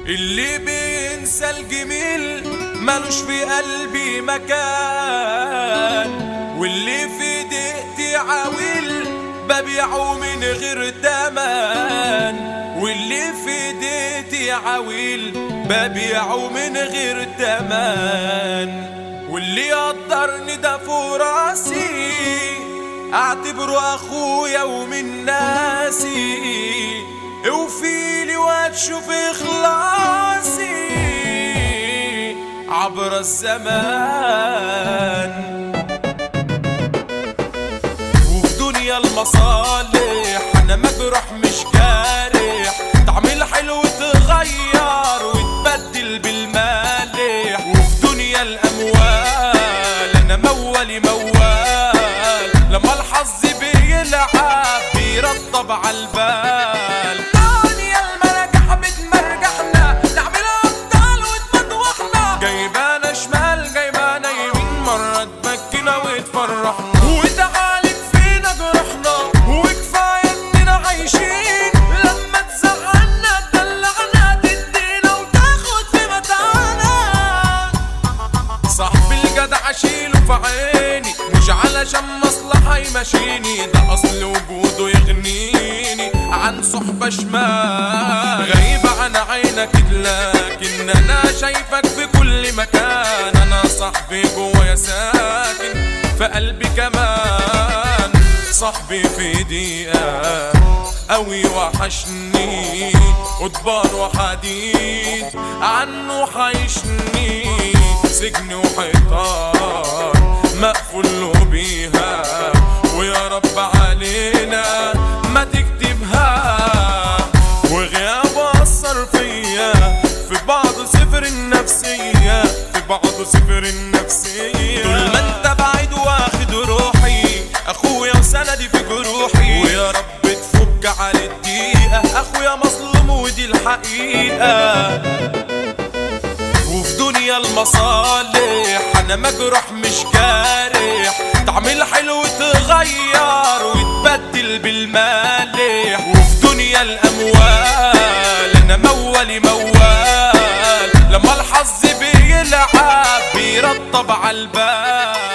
اللي بينسى الجميل ملوش في قلبي مكان واللي في دقتي عاويل ببيعه من غير تمن واللي في دقتي عاويل ببيعه من غير تمن واللي يقدرني ده فوق راسي اعتبره اخويا ومن ناسي اوفيلي وهتشوف اخلاصي عبر الزمان وفي دنيا المصالح انا مجروح مش جارح تعمل حلو تغير وتبدل بالمالح وفي دنيا الاموال انا مولي موال لما الحظ بيلعب بيرطب عالبال دنيا المرجح بتمرجحنا نعمل ابطال وتمدوحنا جايبانا شمال جايبانا يمين مرة تبكينا وتفرحنا وتعالج فينا جرحنا وكفاية اننا عايشين لما تزعلنا تدلعنا تدينا وتاخد في متاعنا صاحب الجدع اشيله في عيني مش علشان مصلحة يمشيني ده اصل وجوده يغنيني عن صحبة شمال غايبة عن عينك لكن انا شايفك في كل مكان انا صاحبي جوايا ساكن في قلبي كمان صاحبي في دقيقة قوي وحشني قضبان وحديد عنه حيشني سجن وحيطان مقفول له بيها ويا رب علينا ما تكتبها وغيابه أثر فيا في بعض صفر النفسية في بعض صفر النفسية طول ما انت بعيد واخد روحي اخويا وسندي في جروحي ويا رب تفك على الدقيقة اخويا مظلوم ودي الحقيقة وفي دنيا المصالح انا مجروح مش جارح تعمل حلو تغير وتبدل بالمالح وفي دنيا الاموال انا مولي موال لما الحظ بيلعب بيرطب عالبال